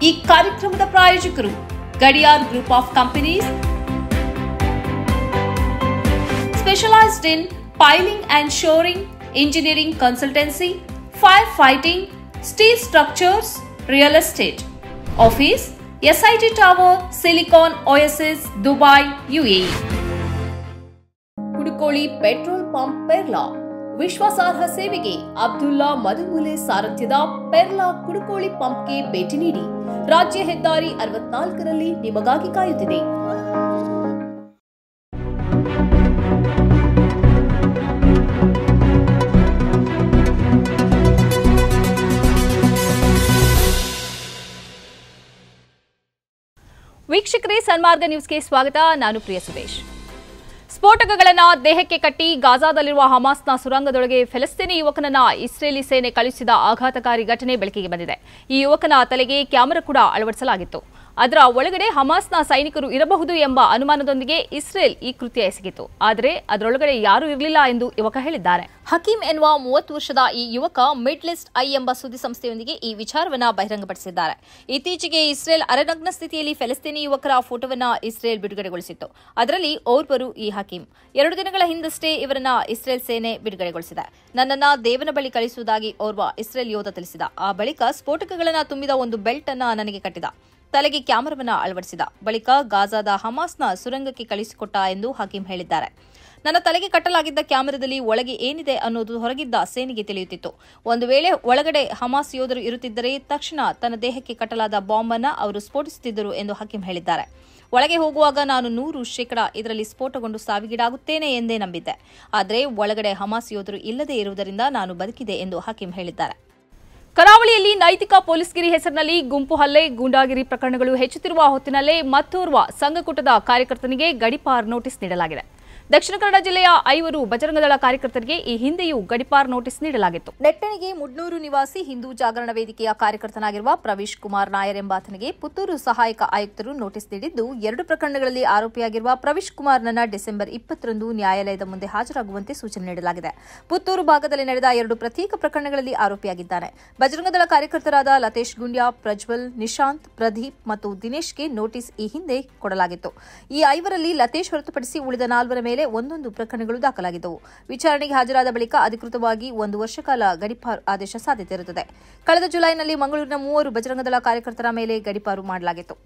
ಈ ಕಾರ್ಯಕ್ರಮದ ಪ್ರಾಯೋಜಕರು Gadiyar group of companies specialised in piling and shoring engineering consultancy fire fighting steel structures real estate office SIT tower Silicon Oasis Dubai UAE Kudukoli petrol pump Perla ವಿಶ್ವಾಸಾರ್ಹ ಸೇವೆಗೆ ಅಬ್ದುಲ್ಲಾ ಮದುಮೂಲೆ ಸಾರಥ್ಯದ ಪೆರ್ಲಾ ಕುಡುಕೋಳಿ ಪಂಪ್ಗೆ ಭೇಟಿ ನೀಡಿ ರಾಜ್ಯ ಹೆದ್ದಾರಿ ಅರವತ್ನಾಲ್ಕರಲ್ಲಿ ನಿಮಗಾಗಿ ಕಾಯುತ್ತಿದೆ ವೀಕ್ಷಕರೇ ಸನ್ಮಾರ್ಗ ನ್ಯೂಸ್ಗೆ ಸ್ವಾಗತ ನಾನು ಪ್ರಿಯ ಸುರೇಶ್ ಸ್ಫೋಟಕಗಳನ್ನು ದೇಹಕ್ಕೆ ಕಟ್ಟಿ ಗಾಜಾದಲ್ಲಿರುವ ಹಮಾಸ್ನ ಸುರಂಗದೊಳಗೆ ಫೆಲಸ್ತೀನಿ ಯುವಕನನ್ನ ಇಸ್ರೇಲಿ ಸೇನೆ ಕಳುಹಿಸಿದ ಆಘಾತಕಾರಿ ಘಟನೆ ಬೆಳಕಿಗೆ ಬಂದಿದೆ ಈ ಯುವಕನ ತಲೆಗೆ ಕ್ಯಾಮೆರಾ ಕೂಡ ಅಳವಡಿಸಲಾಗಿತ್ತು ಅದರ ಒಳಗಡೆ ಹಮಾಸ್ನ ಸೈನಿಕರು ಇರಬಹುದು ಎಂಬ ಅನುಮಾನದೊಂದಿಗೆ ಇಸ್ರೇಲ್ ಈ ಕೃತ್ಯ ಎಸಗಿತು ಆದರೆ ಅದರೊಳಗಡೆ ಯಾರೂ ಇರಲಿಲ್ಲ ಎಂದು ಯುವಕ ಹೇಳಿದ್ದಾರೆ ಹಕೀಂ ಎನ್ನುವ ಮೂವತ್ತು ವರ್ಷದ ಈ ಯುವಕ ಮಿಡ್ ಲಿಸ್ಟ್ ಐ ಎಂಬ ಸುದ್ದಿ ಸಂಸ್ಥೆಯೊಂದಿಗೆ ಈ ವಿಚಾರವನ್ನ ಬಹಿರಂಗಪಡಿಸಿದ್ದಾರೆ ಇತ್ತೀಚೆಗೆ ಇಸ್ರೇಲ್ ಅರೆನಗ್ನ ಸ್ಥಿತಿಯಲ್ಲಿ ಫೆಲಸ್ತೀನಿ ಯುವಕರ ಫೋಟೋವನ್ನ ಇಸ್ರೇಲ್ ಬಿಡುಗಡೆಗೊಳಿಸಿತ್ತು ಅದರಲ್ಲಿ ಓರ್ವರು ಈ ಹಕೀಂ ಎರಡು ದಿನಗಳ ಹಿಂದಷ್ಟೇ ಇವರನ್ನ ಇಸ್ರೇಲ್ ಸೇನೆ ಬಿಡುಗಡೆಗೊಳಿಸಿದೆ ನನ್ನನ್ನ ದೇವನ ಬಳಿ ಕಳಿಸುವುದಾಗಿ ಓರ್ವ ಇಸ್ರೇಲ್ ಯೋಧ ತಿಳಿಸಿದ ಆ ಬಳಿಕ ಸ್ಫೋಟಕಗಳನ್ನ ತುಂಬಿದ ಒಂದು ಬೆಲ್ಟ್ ಅನ್ನ ನನಗೆ ಕಟ್ಟಿದ ತಲೆಗೆ ಕ್ಯಾಮರಾವನ್ನ ಅಳವಡಿಸಿದ ಬಳಿಕ ಗಾಜಾದ ಹಮಾಸ್ನ ಸುರಂಗಕ್ಕೆ ಕಳಿಸಿಕೊಟ್ಟ ಎಂದು ಹಕೀಂ ಹೇಳಿದ್ದಾರೆ ನನ್ನ ತಲೆಗೆ ಕಟ್ಟಲಾಗಿದ್ದ ಕ್ಯಾಮೆರಾದಲ್ಲಿ ಒಳಗೆ ಏನಿದೆ ಅನ್ನೋದು ಹೊರಗಿದ್ದ ಸೇನೆಗೆ ತಿಳಿಯುತ್ತಿತ್ತು ಒಂದು ವೇಳೆ ಒಳಗಡೆ ಹಮಾಸ್ ಯೋಧರು ಇರುತ್ತಿದ್ದರೆ ತಕ್ಷಣ ತನ್ನ ದೇಹಕ್ಕೆ ಕಟ್ಟಲಾದ ಬಾಂಬ್ ಅನ್ನ ಅವರು ಸ್ಫೋಟಿಸುತ್ತಿದ್ದರು ಎಂದು ಹಕೀಂ ಹೇಳಿದ್ದಾರೆ ಒಳಗೆ ಹೋಗುವಾಗ ನಾನು ನೂರು ಶೇಕಡ ಇದರಲ್ಲಿ ಸ್ಫೋಟಗೊಂಡು ಸಾವಿಗೀಡಾಗುತ್ತೇನೆ ಎಂದೇ ನಂಬಿದ್ದೆ ಆದರೆ ಒಳಗಡೆ ಹಮಾಸ್ ಯೋಧರು ಇಲ್ಲದೇ ಇರುವುದರಿಂದ ನಾನು ಬದುಕಿದೆ ಎಂದು ಹಕೀಂ ಹೇಳಿದ್ದಾರೆ ಕರಾವಳಿಯಲ್ಲಿ ನೈತಿಕ ಪೊಲೀಸ್ಗಿರಿ ಹೆಸರಿನಲ್ಲಿ ಗುಂಪು ಹಲ್ಲೆ ಗೂಂಡಾಗಿರಿ ಪ್ರಕರಣಗಳು ಹೆಚ್ಚುತ್ತಿರುವ ಹೊತ್ತಿನಲ್ಲೇ ಮತ್ತೋರ್ವ ಸಂಘಕೂಟದ ಕಾರ್ಯಕರ್ತನಿಗೆ ಗಡಿಪಾರ್ ನೋಟಿಸ್ ನೀಡಲಾಗಿದೆ ದಕ್ಷಿಣ ಕನ್ನಡ ಜಿಲ್ಲೆಯ ಐವರು ಬಜರಂಗದಳ ಕಾರ್ಯಕರ್ತರಿಗೆ ಈ ಹಿಂದೆಯೂ ಗಡಿಪಾರ್ ನೋಟಿಸ್ ನೀಡಲಾಗಿತ್ತು ನೆಟ್ಟಣಿಗೆ ಮುಡ್ನೂರು ನಿವಾಸಿ ಹಿಂದೂ ಜಾಗರಣ ವೇದಿಕೆಯ ಕಾರ್ಯಕರ್ತನಾಗಿರುವ ಪ್ರವೀಶ್ ಕುಮಾರ್ ನಾಯರ್ ಎಂಬಾತನಿಗೆ ಪುತ್ತೂರು ಸಹಾಯಕ ಆಯುಕ್ತರು ನೋಟಿಸ್ ನೀಡಿದ್ದು ಎರಡು ಪ್ರಕರಣಗಳಲ್ಲಿ ಆರೋಪಿಯಾಗಿರುವ ಪ್ರವೀಶ್ ಕುಮಾರ್ನನ್ನ ಡಿಸೆಂಬರ್ ಇಪ್ಪತ್ತರಂದು ನ್ಯಾಯಾಲಯದ ಮುಂದೆ ಹಾಜರಾಗುವಂತೆ ಸೂಚನೆ ನೀಡಲಾಗಿದೆ ಪುತ್ತೂರು ಭಾಗದಲ್ಲಿ ನಡೆದ ಎರಡು ಪ್ರತ್ಯೇಕ ಪ್ರಕರಣಗಳಲ್ಲಿ ಆರೋಪಿಯಾಗಿದ್ದಾನೆ ಬಜರಂಗದಳ ಕಾರ್ಯಕರ್ತರಾದ ಲತೇಶ್ ಗುಂಡ್ಯಾ ಪ್ರಜ್ವಲ್ ನಿಶಾಂತ್ ಪ್ರದೀಪ್ ಮತ್ತು ದಿನೇಶ್ಗೆ ನೋಟಿಸ್ ಈ ಹಿಂದೆ ಕೊಡಲಾಗಿತ್ತು ಈ ಐವರಲ್ಲಿ ಲತೇಶ್ ಹೊರತುಪಡಿಸಿ ಉಳಿದ ನಾಲ್ವರ ಮೇಲೆ ಒಂದೊಂದು ಪ್ರಕರಣಗಳು ದಾಖಲಾಗಿದ್ದವು ವಿಚಾರಣೆಗೆ ಹಾಜರಾದ ಬಳಿಕ ಅಧಿಕೃತವಾಗಿ ಒಂದು ವರ್ಷ ಕಾಲ ಗಡಿಪಾರು ಆದೇಶ ಸಾಧ್ಯತೆ ಇರುತ್ತದೆ ಕಳೆದ ಜುಲೈನಲ್ಲಿ ಮಂಗಳೂರಿನ ಮೂವರು ಬಜರಂಗದಳ ಕಾರ್ಯಕರ್ತರ ಮೇಲೆ ಗಡಿಪಾರು ಮಾಡಲಾಗಿತ್ತು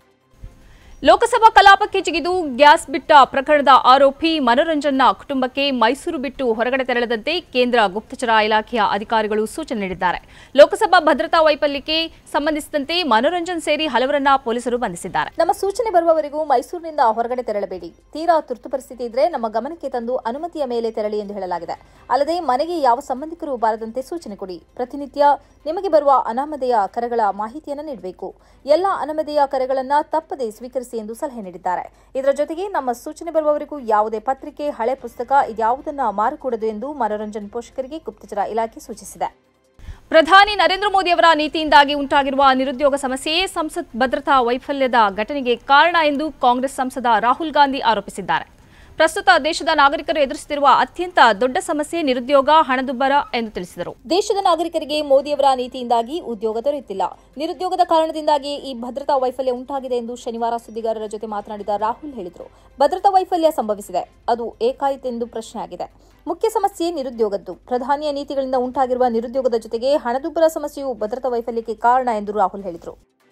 ಲೋಕಸಭಾ ಕಲಾಪಕ್ಕೆ ಜಿಗಿದು ಗ್ಯಾಸ್ ಬಿಟ್ಟ ಪ್ರಕರಣದ ಆರೋಪಿ ಮನೋರಂಜನ್ನ ಕುಟುಂಬಕ್ಕೆ ಮೈಸೂರು ಬಿಟ್ಟು ಹೊರಗಡೆ ತೆರಳದಂತೆ ಕೇಂದ್ರ ಗುಪ್ತಚರ ಇಲಾಖೆಯ ಅಧಿಕಾರಿಗಳು ಸೂಚನೆ ನೀಡಿದ್ದಾರೆ ಲೋಕಸಭಾ ಭದ್ರತಾ ವೈಫಲ್ಯಕ್ಕೆ ಸಂಬಂಧಿಸಿದಂತೆ ಮನೋರಂಜನ್ ಸೇರಿ ಹಲವರನ್ನ ಪೊಲೀಸರು ಬಂಧಿಸಿದ್ದಾರೆ ನಮ್ಮ ಸೂಚನೆ ಬರುವವರೆಗೂ ಮೈಸೂರಿನಿಂದ ಹೊರಗಡೆ ತೆರಳಬೇಡಿ ತೀರಾ ತುರ್ತು ಪರಿಸ್ಥಿತಿ ಇದ್ರೆ ನಮ್ಮ ಗಮನಕ್ಕೆ ತಂದು ಅನುಮತಿಯ ಮೇಲೆ ತೆರಳಿ ಎಂದು ಹೇಳಲಾಗಿದೆ ಅಲ್ಲದೆ ಮನೆಗೆ ಯಾವ ಸಂಬಂಧಿಕರು ಬಾರದಂತೆ ಸೂಚನೆ ಕೊಡಿ ಪ್ರತಿನಿತ್ಯ ನಿಮಗೆ ಬರುವ ಅನಾಮಧೇಯ ಕರೆಗಳ ಮಾಹಿತಿಯನ್ನು ನೀಡಬೇಕು ಎಲ್ಲ ಅನಾಮಧೇಯ ಕರೆಗಳನ್ನ ತಪ್ಪದೆ ಸ್ವೀಕರಿಸಿ ಎಂದು ಸಲಹೆ ನೀಡಿದ್ದಾರೆ ಇದರ ಜೊತೆಗೆ ನಮ್ಮ ಸೂಚನೆ ಬರುವವರೆಗೂ ಯಾವುದೇ ಪತ್ರಿಕೆ ಹಳೆ ಪುಸ್ತಕ ಇದ್ಯಾವುದನ್ನ ಮಾರಕೂಡದು ಎಂದು ಮನೋರಂಜನ್ ಪೋಷಕರಿಗೆ ಗುಪ್ತಚರ ಇಲಾಖೆ ಸೂಚಿಸಿದೆ ಪ್ರಧಾನಿ ನರೇಂದ್ರ ಮೋದಿ ಅವರ ನೀತಿಯಿಂದಾಗಿ ಉಂಟಾಗಿರುವ ನಿರುದ್ಯೋಗ ಸಮಸ್ಯೆಯೇ ಸಂಸತ್ ಭದ್ರತಾ ವೈಫಲ್ಯದ ಘಟನೆಗೆ ಕಾರಣ ಎಂದು ಕಾಂಗ್ರೆಸ್ ಸಂಸದ ರಾಹುಲ್ ಗಾಂಧಿ ಆರೋಪಿಸಿದ್ದಾರೆ ಪ್ರಸ್ತುತ ದೇಶದ ನಾಗರಿಕರು ಎದುರಿಸುತ್ತಿರುವ ಅತ್ಯಂತ ದೊಡ್ಡ ಸಮಸ್ಯೆ ನಿರುದ್ಯೋಗ ಹಣದುಬ್ಬರ ಎಂದು ತಿಳಿಸಿದರು ದೇಶದ ನಾಗರಿಕರಿಗೆ ಮೋದಿಯವರ ನೀತಿಯಿಂದಾಗಿ ಉದ್ಯೋಗ ದೊರೆಯುತ್ತಿಲ್ಲ ನಿರುದ್ಯೋಗದ ಕಾರಣದಿಂದಾಗಿ ಈ ಭದ್ರತಾ ವೈಫಲ್ಯ ಉಂಟಾಗಿದೆ ಎಂದು ಶನಿವಾರ ಸುದ್ದಿಗಾರರ ಜೊತೆ ಮಾತನಾಡಿದ ರಾಹುಲ್ ಹೇಳಿದರು ಭದ್ರತಾ ವೈಫಲ್ಯ ಸಂಭವಿಸಿದೆ ಅದು ಏಕಾಯಿತೆಂದು ಪ್ರಶ್ನೆಯಾಗಿದೆ ಮುಖ್ಯ ಸಮಸ್ಯೆ ನಿರುದ್ಯೋಗದ್ದು ಪ್ರಧಾನಿಯ ನೀತಿಗಳಿಂದ ಉಂಟಾಗಿರುವ ನಿರುದ್ಯೋಗದ ಜೊತೆಗೆ ಹಣದುಬ್ಬರ ಸಮಸ್ಯೆಯು ಭದ್ರತಾ ವೈಫಲ್ಯಕ್ಕೆ ಕಾರಣ ಎಂದು ರಾಹುಲ್ ಹೇಳಿದರು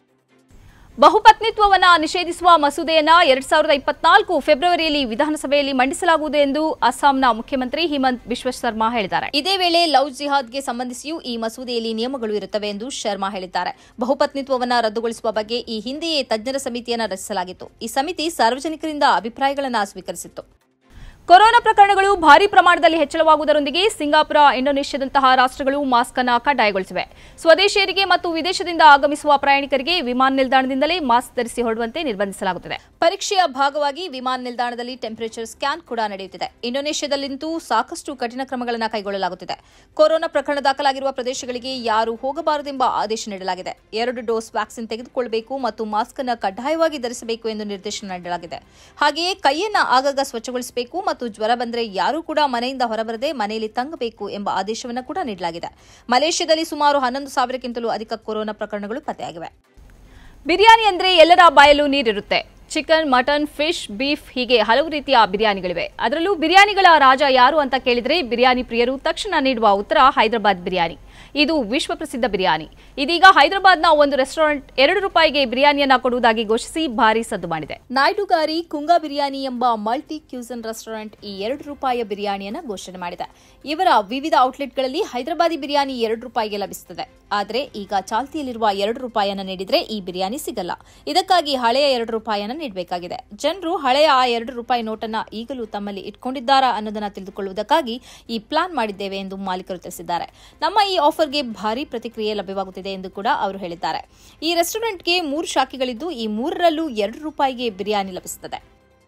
ಬಹುಪತ್ನಿತ್ವವನ್ನ ನಿಷೇಧಿಸುವ ಮಸೂದೆಯನ್ನ ಎರಡ್ ಸಾವಿರದ ಇಪ್ಪತ್ನಾಲ್ಕು ಫೆಬ್ರವರಿಯಲ್ಲಿ ವಿಧಾನಸಭೆಯಲ್ಲಿ ಮಂಡಿಸಲಾಗುವುದು ಎಂದು ಅಸ್ಸಾಂನ ಮುಖ್ಯಮಂತ್ರಿ ಹಿಮಂತ್ ಬಿಶ್ವ ಶರ್ಮಾ ಹೇಳಿದ್ದಾರೆ ಇದೇ ವೇಳೆ ಲವ್ ಜಿಹಾದ್ಗೆ ಸಂಬಂಧಿಸಿಯೂ ಈ ಮಸೂದೆಯಲ್ಲಿ ನಿಯಮಗಳು ಇರುತ್ತವೆ ಎಂದು ಶರ್ಮಾ ಹೇಳಿದ್ದಾರೆ ಬಹುಪತ್ನಿತ್ವವನ್ನ ರದ್ದುಗೊಳಿಸುವ ಬಗ್ಗೆ ಈ ಹಿಂದೆಯೇ ತಜ್ಞರ ಸಮಿತಿಯನ್ನು ರಚಿಸಲಾಗಿತ್ತು ಈ ಸಮಿತಿ ಸಾರ್ವಜನಿಕರಿಂದ ಅಭಿಪ್ರಾಯಗಳನ್ನು ಸ್ವೀಕರಿಸಿತ್ತು ಕೊರೋನಾ ಪ್ರಕರಣಗಳು ಭಾರೀ ಪ್ರಮಾಣದಲ್ಲಿ ಹೆಚ್ಚಳವಾಗುವುದರೊಂದಿಗೆ ಸಿಂಗಾಪುರ ಇಂಡೋನೇಷ್ಯಾದಂತಹ ರಾಷ್ಟ್ರಗಳು ಮಾಸ್ಕ್ ಅನ್ನು ಕಡ್ಡಾಯಗೊಳಿಸಿವೆ ಸ್ವದೇಶಿಯರಿಗೆ ಮತ್ತು ವಿದೇಶದಿಂದ ಆಗಮಿಸುವ ಪ್ರಯಾಣಿಕರಿಗೆ ವಿಮಾನ ನಿಲ್ದಾಣದಿಂದಲೇ ಮಾಸ್ಕ್ ಧರಿಸಿ ಹೊರಡುವಂತೆ ನಿರ್ಬಂಧಿಸಲಾಗುತ್ತದೆ ಪರೀಕ್ಷೆಯ ಭಾಗವಾಗಿ ವಿಮಾನ ನಿಲ್ದಾಣದಲ್ಲಿ ಟೆಂಪರೇಚರ್ ಸ್ಕ್ಯಾನ್ ಕೂಡ ನಡೆಯುತ್ತಿದೆ ಇಂಡೋನೇಷ್ಯಾದಲ್ಲಂತೂ ಸಾಕಷ್ಟು ಕಠಿಣ ಕ್ರಮಗಳನ್ನು ಕೈಗೊಳ್ಳಲಾಗುತ್ತಿದೆ ಕೊರೋನಾ ಪ್ರಕರಣ ದಾಖಲಾಗಿರುವ ಪ್ರದೇಶಗಳಿಗೆ ಯಾರು ಹೋಗಬಾರದೆಂಬ ಆದೇಶ ನೀಡಲಾಗಿದೆ ಎರಡು ಡೋಸ್ ವ್ಯಾಕ್ಸಿನ್ ತೆಗೆದುಕೊಳ್ಳಬೇಕು ಮತ್ತು ಮಾಸ್ಕ್ ಅನ್ನು ಕಡ್ಡಾಯವಾಗಿ ಧರಿಸಬೇಕು ಎಂದು ನಿರ್ದೇಶನ ನೀಡಲಾಗಿದೆ ಹಾಗೆಯೇ ಕೈಯನ್ನ ಆಗಾಗ ಸ್ವಚ್ಛಗೊಳಿಸಬೇಕು ಮತ್ತು ಜ್ವರ ಬಂದರೆ ಯಾರೂ ಕೂಡ ಮನೆಯಿಂದ ಹೊರಬರದೆ ಮನೆಯಲ್ಲಿ ತಂಗಬೇಕು ಎಂಬ ಆದೇಶವನ್ನು ಕೂಡ ನೀಡಲಾಗಿದೆ ಮಲೇಷ್ಯಾದಲ್ಲಿ ಸುಮಾರು ಹನ್ನೊಂದು ಸಾವಿರಕ್ಕಿಂತಲೂ ಅಧಿಕ ಕೊರೋನಾ ಪ್ರಕರಣಗಳು ಪತ್ತೆಯಾಗಿವೆ ಬಿರಿಯಾನಿ ಅಂದ್ರೆ ಎಲ್ಲರ ಬಾಯಲ್ಲೂ ನೀರಿರುತ್ತೆ ಚಿಕನ್ ಮಟನ್ ಫಿಶ್ ಬೀಫ್ ಹೀಗೆ ಹಲವು ರೀತಿಯ ಬಿರಿಯಾನಿಗಳಿವೆ ಅದರಲ್ಲೂ ಬಿರಿಯಾನಿಗಳ ರಾಜ ಯಾರು ಅಂತ ಕೇಳಿದ್ರೆ ಬಿರಿಯಾನಿ ಪ್ರಿಯರು ತಕ್ಷಣ ನೀಡುವ ಉತ್ತರ ಹೈದರಾಬಾದ್ ಬಿರಿಯಾನಿ ಇದು ವಿಶ್ವ ಪ್ರಸಿದ್ಧ ಬಿರಿಯಾನಿ ಇದೀಗ ಹೈದರಾಬಾದ್ನ ಒಂದು ರೆಸ್ಟೋರೆಂಟ್ ಎರಡು ರೂಪಾಯಿಗೆ ಬಿರಿಯಾನಿಯನ್ನ ಕೊಡುವುದಾಗಿ ಘೋಷಿಸಿ ಭಾರಿ ಸದ್ದು ಮಾಡಿದೆ ನಾಯ್ಡುಗಾರಿ ಕುಂಗಾ ಬಿರಿಯಾನಿ ಎಂಬ ಮಲ್ಟಿ ಕ್ಯೂಸನ್ ರೆಸ್ಟೋರೆಂಟ್ ಈ ಎರಡು ರೂಪಾಯಿಯ ಬಿರಿಯಾನಿಯನ್ನ ಘೋಷಣೆ ಮಾಡಿದೆ ಇವರ ವಿವಿಧ ಔಟ್ಲೆಟ್ಗಳಲ್ಲಿ ಹೈದರಾಬಾದಿ ಬಿರಿಯಾನಿ ಎರಡು ರೂಪಾಯಿಗೆ ಲಭಿಸುತ್ತದೆ ಆದರೆ ಈಗ ಚಾಲ್ತಿಯಲ್ಲಿರುವ ಎರಡು ರೂಪಾಯಿಯನ್ನ ನೀಡಿದ್ರೆ ಈ ಬಿರಿಯಾನಿ ಸಿಗಲ್ಲ ಇದಕ್ಕಾಗಿ ಹಳೆಯ ಎರಡು ರೂಪಾಯಿಯನ್ನ ನೀಡಬೇಕಾಗಿದೆ ಜನರು ಹಳೆಯ ಆ ಎರಡು ರೂಪಾಯಿ ನೋಟನ್ನ ಈಗಲೂ ತಮ್ಮಲ್ಲಿ ಇಟ್ಕೊಂಡಿದ್ದಾರಾ ಅನ್ನೋದನ್ನ ತಿಳಿದುಕೊಳ್ಳುವುದಕ್ಕಾಗಿ ಈ ಪ್ಲಾನ್ ಮಾಡಿದ್ದೇವೆ ಎಂದು ಮಾಲೀಕರು ತಿಳಿಸಿದ್ದಾರೆ ನಮ್ಮ ಈ ಆಫರ್ಗೆ ಭಾರಿ ಪ್ರತಿಕ್ರಿಯೆ ಲಭ್ಯವಾಗುತ್ತಿದೆ ಎಂದು ಕೂಡ ಅವರು ಹೇಳಿದ್ದಾರೆ ಈ ರೆಸ್ಟೋರೆಂಟ್ಗೆ ಮೂರು ಶಾಖೆಗಳಿದ್ದು ಈ ಮೂರರಲ್ಲೂ ಎರಡು ರೂಪಾಯಿಗೆ ಬಿರಿಯಾನಿ ಲಭಿಸುತ್ತದೆ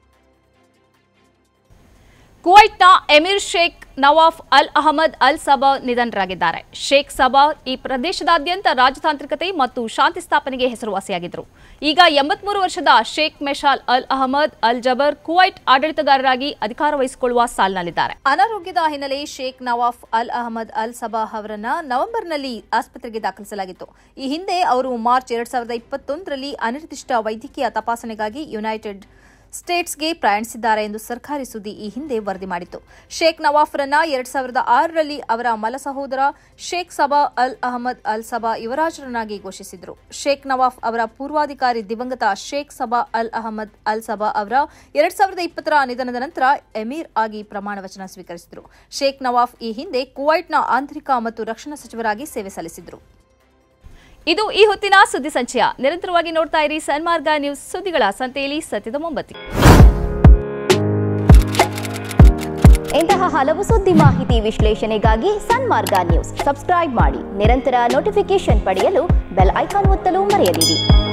ಕುವೈಟ್ನ ಎಮಿರ್ ಶೇಖ್ ನವಾಫ್ ಅಲ್ ಅಹಮದ್ ಅಲ್ ಸಬಾ ನಿಧನರಾಗಿದ್ದಾರೆ ಶೇಖ್ ಸಬಾ ಈ ಪ್ರದೇಶದಾದ್ಯಂತ ರಾಜತಾಂತ್ರಿಕತೆ ಮತ್ತು ಶಾಂತಿ ಸ್ಥಾಪನೆಗೆ ಹೆಸರುವಾಸಿಯಾಗಿದ್ದರು ಈಗ ಎಂಬತ್ಮೂರು ವರ್ಷದ ಶೇಖ್ ಮೆಶಾಲ್ ಅಲ್ ಅಹಮದ್ ಅಲ್ ಜಬರ್ ಕುವೈಟ್ ಆಡಳಿತಗಾರರಾಗಿ ಅಧಿಕಾರ ವಹಿಸಿಕೊಳ್ಳುವ ಸಾಲಿನಲ್ಲಿದ್ದಾರೆ ಅನಾರೋಗ್ಯದ ಹಿನ್ನೆಲೆ ಶೇಖ್ ನವಾಫ್ ಅಲ್ ಅಹಮದ್ ಅಲ್ ಸಬಾ ಅವರನ್ನ ನವೆಂಬರ್ನಲ್ಲಿ ಆಸ್ಪತ್ರೆಗೆ ದಾಖಲಿಸಲಾಗಿತ್ತು ಈ ಹಿಂದೆ ಅವರು ಮಾರ್ಚ್ ಎರಡ್ ಸಾವಿರದ ಇಪ್ಪತ್ತೊಂದರಲ್ಲಿ ಅನಿರ್ದಿಷ್ಟ ವೈದ್ಯಕೀಯ ತಪಾಸಣೆಗಾಗಿ ಯುನೈಟೆಡ್ ಸ್ಟೇಟ್ಸ್ಗೆ ಪ್ರಯಾಣಿಸಿದ್ದಾರೆ ಎಂದು ಸರ್ಕಾರಿ ಸುದ್ದಿ ಈ ಹಿಂದೆ ವರದಿ ಮಾಡಿತ್ತು ಶೇಖ್ ನವಾಫ್ರನ್ನ ಎರಡ್ ಸಾವಿರದ ಆರರಲ್ಲಿ ಅವರ ಮಲ ಸಹೋದರ ಶೇಖ್ ಸಬಾ ಅಲ್ ಅಹಮದ್ ಅಲ್ ಸಬಾ ಯುವರಾಜರನ್ನಾಗಿ ಘೋಷಿಸಿದ್ರು ಶೇಖ್ ನವಾಫ್ ಅವರ ಪೂರ್ವಾಧಿಕಾರಿ ದಿವಂಗತ ಶೇಖ್ ಸಬಾ ಅಲ್ ಅಹಮದ್ ಅಲ್ ಸಬಾ ಅವರ ಎರಡ್ ಸಾವಿರದ ಇಪ್ಪತ್ತರ ನಿಧನದ ನಂತರ ಎಮೀರ್ ಆಗಿ ಪ್ರಮಾಣ ವಚನ ಸ್ವೀಕರಿಸಿದರು ಶೇಖ್ ನವಾಫ್ ಈ ಹಿಂದೆ ಕುವೈಟ್ನ ಆಂತರಿಕ ಮತ್ತು ರಕ್ಷಣಾ ಸಚಿವರಾಗಿ ಸೇವೆ ಸಲ್ಲಿಸಿದ್ರು ಇದು ಈ ಹೊತ್ತಿನ ಸುದ್ದಿ ಸಂಚಯ ನಿರಂತರವಾಗಿ ನೋಡ್ತಾ ಇರಿ ಸನ್ಮಾರ್ಗ ನ್ಯೂಸ್ ಸುದ್ದಿಗಳ ಸಂತೆಯಲ್ಲಿ ಸತ್ಯದ ಮೊಂಬತ್ತಿ ಇಂತಹ ಹಲವು ಸುದ್ದಿ ಮಾಹಿತಿ ವಿಶ್ಲೇಷಣೆಗಾಗಿ ಸನ್ಮಾರ್ಗ ನ್ಯೂಸ್ ಸಬ್ಸ್ಕ್ರೈಬ್ ಮಾಡಿ ನಿರಂತರ ನೋಟಿಫಿಕೇಶನ್ ಪಡೆಯಲು ಬೆಲ್ ಐಕಾನ್ ಒತ್ತಲು ಮರೆಯದಿರಿ